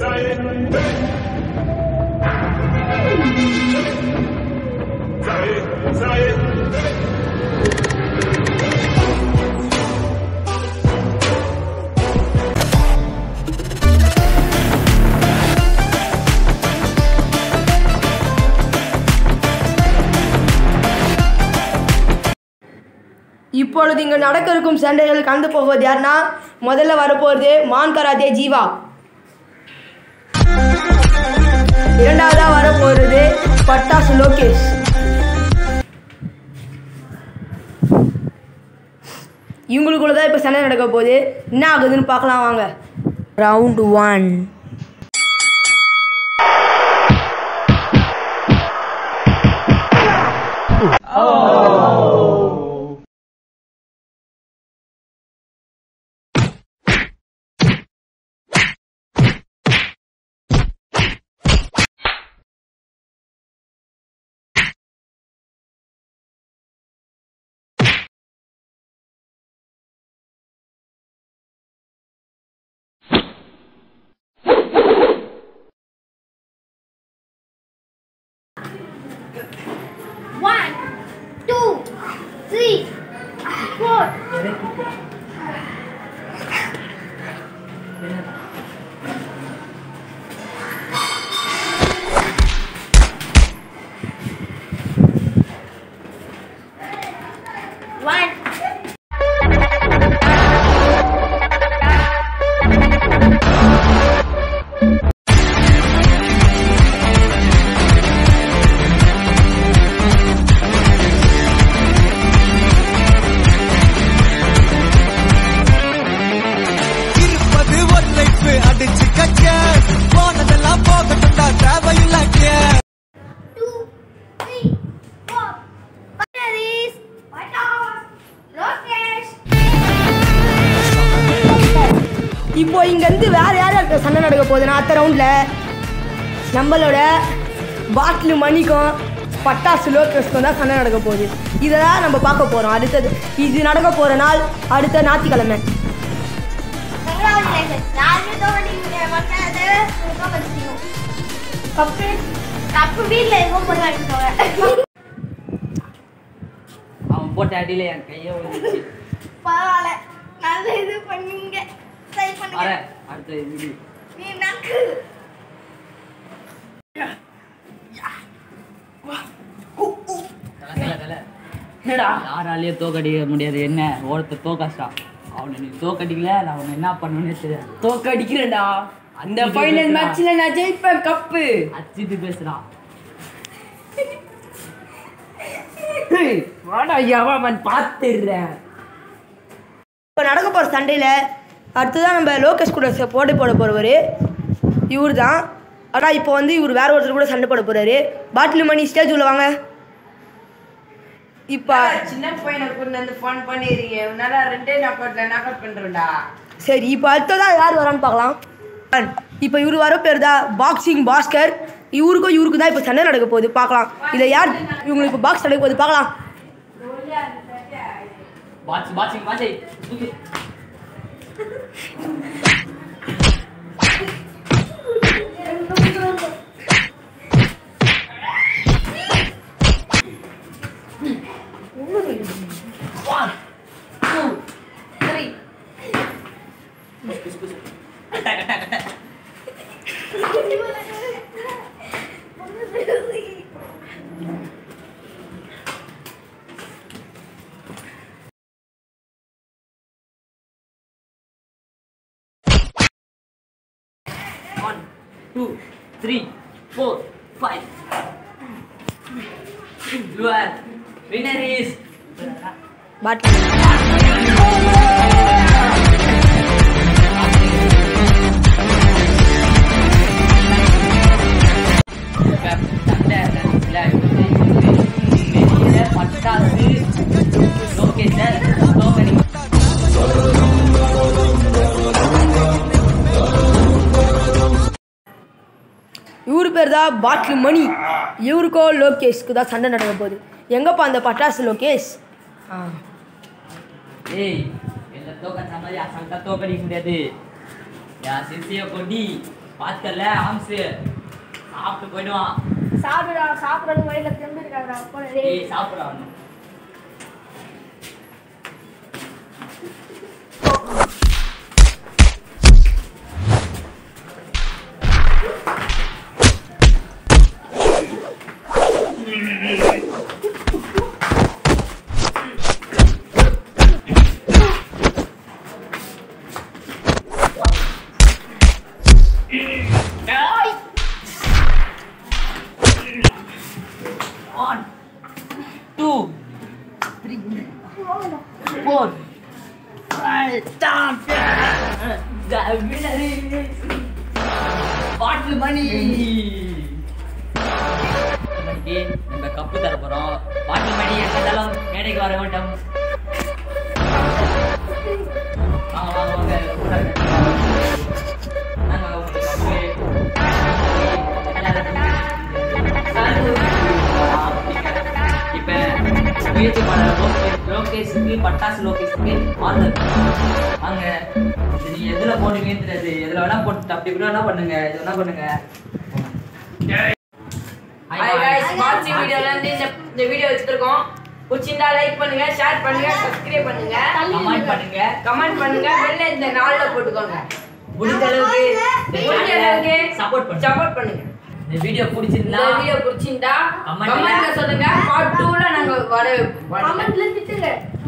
இப்பொழுது இங்கு நடக்க இருக்கும் சண்டைகள் கலந்து போவது யாருன்னா முதல்ல வரப்போகிறது மான் கராத்தே ஜீவா இரண்டாவதா வரப்போகிறது பட்டாசு லோகேஷ் இவங்களுக்குள்ள தான் இப்போ சண்டை நடக்க போகுது என்ன ஆகுதுன்னு பார்க்கலாம் வாங்க round one One, two, three, four. One. இருப்பது ஒரு லைஃப் அடிச்சு கக்க போனதெல்லாம் போகட்டும்டா தேவையில்லாக்க two, three, four. Bananas, Patas, Lokesh. இப்போ இங்கேருந்து வேற யார் யாருக்கு சண்டை நடக்க போகுதுன்னா அடுத்த ரவுண்டில் நம்மளோட பாட்டில் மணிக்கும் பட்டாசு லோகேஷ்க்கும் தான் சண்டை நடக்க போகுது இதை தான் நம்ம பார்க்க போகிறோம் அடுத்தது இது நடக்க போகிற நாள் அடுத்த ஞாயிற்றுக்கிழமை Congratulations. நாலு தோணிங்க பண்ணாது உங்க வச்சியும் கப்பு கப்பு வீட்ல எங்க போய் அடிச்சோங்க அவன் போட்ட அடியில என் கையை வந்துச்சு பரவாயில்ல நல்ல இது பண்ணீங்க ட்ரை பண்ணுங்க வர அடுத்த வீடியோ நீ நக்கு தல தல தல என்னடா யாராலையும் தோக்கடிக்க முடியாது என்ன ஒருத்த தோக்காஸ்டா அவனை நீ தோக்கடிக்கல நான் அவனை என்ன பண்ணுவேன்னு தெரியாது தோக்கடிக்கிறேன்டா அந்த அடிக்க ஃபைனல் பேசுடா. மேட்ச்ல நான் ஜெயிப்பேன் கப்பு அச்சிட்டு பேசுறான் ஹேய், வாடா எவன் பார்த்துடுறேன் இப்போ நடக்க போகிற சண்டையில் அடுத்ததான் நம்ம லோகேஷ் கூட ச- போட்டி போட போகிறவர் இவர் தான் ஆனால் இப்போ வந்து இவர் வேற ஒருத்தர் கூட சண்டை போட போகிறாரு பாட்டில் மணி ஸ்டேஜ் உள்ள வாங்க இப்போ சின்ன பையனை கொண்டு வந்து ஃபன் பண்ணிடுறீங்க உன்னால ரெண்டே நாக் அவுட்ல நாக் அவுட் பண்றேன்டா சரி இப்போ அடுத்ததான் யார் வரான்னு பார்க்கலாம் இப்போ இவர் வர பேர் தான் பாக்ஸிங் பாஸ்கர் இவருக்கும் இவருக்கு தான் இப்போ சண்டை நடக்க போகுது பார்க்கலாம் இதில் யார் இவங்களுக்கு இப்போ பாக்ஸ் நடக்க போகுது பார்க்கலாம் பாட்சி பாட்சிங் பாட்சி தூக்கு one two three four five your winner is battle சண்டை நடந்துச்சுல, வெளியில பட்டாசு லோகேஷன் லோகடி இவரு பேர் தான் பாட்டில் மணி இவருக்கோ லோகேஷ்க்கு தான் சண்டை நடக்க போகுது எங்கப்பா அந்த பட்டாசு லோகேஷ் ஆ ஏய் என்ன தோக்க மாதிரி அசால்ட்டா தோக்கடிக்க முடியாது என் சிசிய கொடி பார்க்கல ஆம்ஸு சாப்பிட்டு போயிடுவான் சாப்பிடுடா சாப்பிடறது வயிறுல தெம்பு இருக்காதுடா போடா டேய். ஏய் சாப்பிடலாம் One, two, three, four, five, six, seven, eight, பாட்டில் மணி மணிக்கு நம்ம கப்பு தர போறோம் பாட்டில் மணி இருந்தாலும் மேடைக்கு வர வேண்டும் வாங்க வாங்க வாங்க உட்காருங்க. நாங்க உங்களுக்கு கப்பு இப்ப முயற்சி பண்ண லோகேஷ் லோகேஷுக்கு பட்டாசு லோகேஷுக்கு ஆர்டர் வாங்க இது நீங்க எதுல போடுவீங்கன்னு தெரியாது எதுல வேணா போட்டு அப்படி இப்படி வேணா பண்ணுங்க எது வேணா பண்ணுங்க ஹாய் गाइस மார்ச் வீடியோல இருந்து இந்த இந்த வீடியோ வச்சிருக்கோம் பிடிச்சிருந்தா லைக் பண்ணுங்க ஷேர் பண்ணுங்க சப்ஸ்கிரைப் பண்ணுங்க கமெண்ட் பண்ணுங்க கமெண்ட் பண்ணுங்க பெல்ல இந்த நாள்ல போட்டுக்கோங்க முடிஞ்ச அளவுக்கு முடிஞ்ச அளவுக்கு சப்போர்ட் பண்ணுங்க சப்போர்ட் பண்ணுங்க இந்த வீடியோ இந்த பிடிச்சிருந்தா வீடியோ பிடிச்சிருந்தா Comment ல- கமெண்ட்ல சொல்லுங்க பார்ட் 2ல நாங்க வர கமெண்ட்ல திட்டுங்க